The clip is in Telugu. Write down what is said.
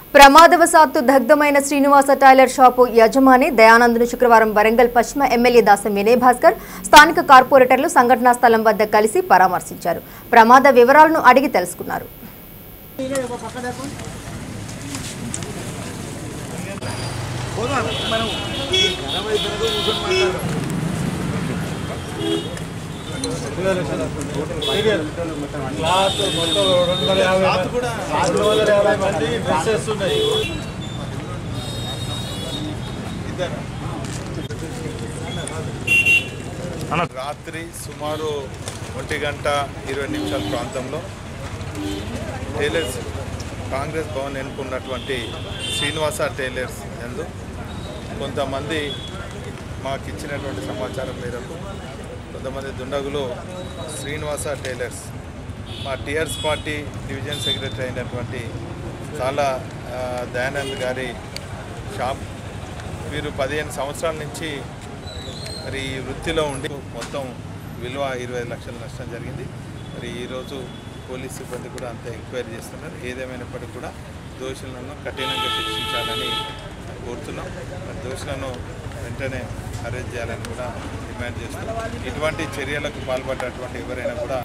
ప్రమాదవశాత్తు దగ్ధమైన శ్రీనివాస టైలర్ షాపు యజమాని దయానంద్ను శుక్రవారం వరంగల్ పశ్చిమ ఎమ్మెల్యే దాసం వినయ్ భాస్కర్ స్థానిక కార్పొరేటర్లు సంఘటనా స్థలం వద్ద కలిసి పరామర్శించారు ప్రమాద వివరాలను అడిగి తెలుసుకున్నారు క్లాత్ మొత్తం రెండు వందల యాభై మంది రెండు వందల యాభై మంది డ్రెస్సెస్ ఉన్నాయి రాత్రి సుమారు ఒంటి గంట ఇరవై నిమిషాల ప్రాంతంలో టైలర్స్ కాంగ్రెస్ భవన్ ఎన్నుకున్నటువంటి శ్రీనివాస టైలర్స్ ఎందు కొంతమంది మాకు ఇచ్చినటువంటి సమాచారం మేరకు కొంతమంది దుండగులు శ్రీనివాస టైలర్స్ మా టీఆర్ఎస్ పార్టీ డివిజన్ సెక్రటరీ అయినటువంటి చాలా ఆ, దయానంద్ గారి షాప్ వీరు పదిహేను సంవత్సరాల నుంచి మరి ఈ వృత్తిలో ఉండి మొత్తం విలువ ఇరవై ఐదు లక్షల నష్టం జరిగింది మరి ఈరోజు పోలీస్ సిబ్బంది కూడా అంత ఎంక్వైరీ చేస్తున్నారు ఏదేమైనప్పటికీ కూడా దోషులను కఠినంగా శిక్షించాలని కోరుతున్నాం మరి దోషులను వెంటనే అరెస్ట్ చేయాలని కూడా డిమాండ్ చేస్తున్నాం ఇటువంటి చర్యలకు పాల్పడ్డటువంటి ఎవరైనా కూడా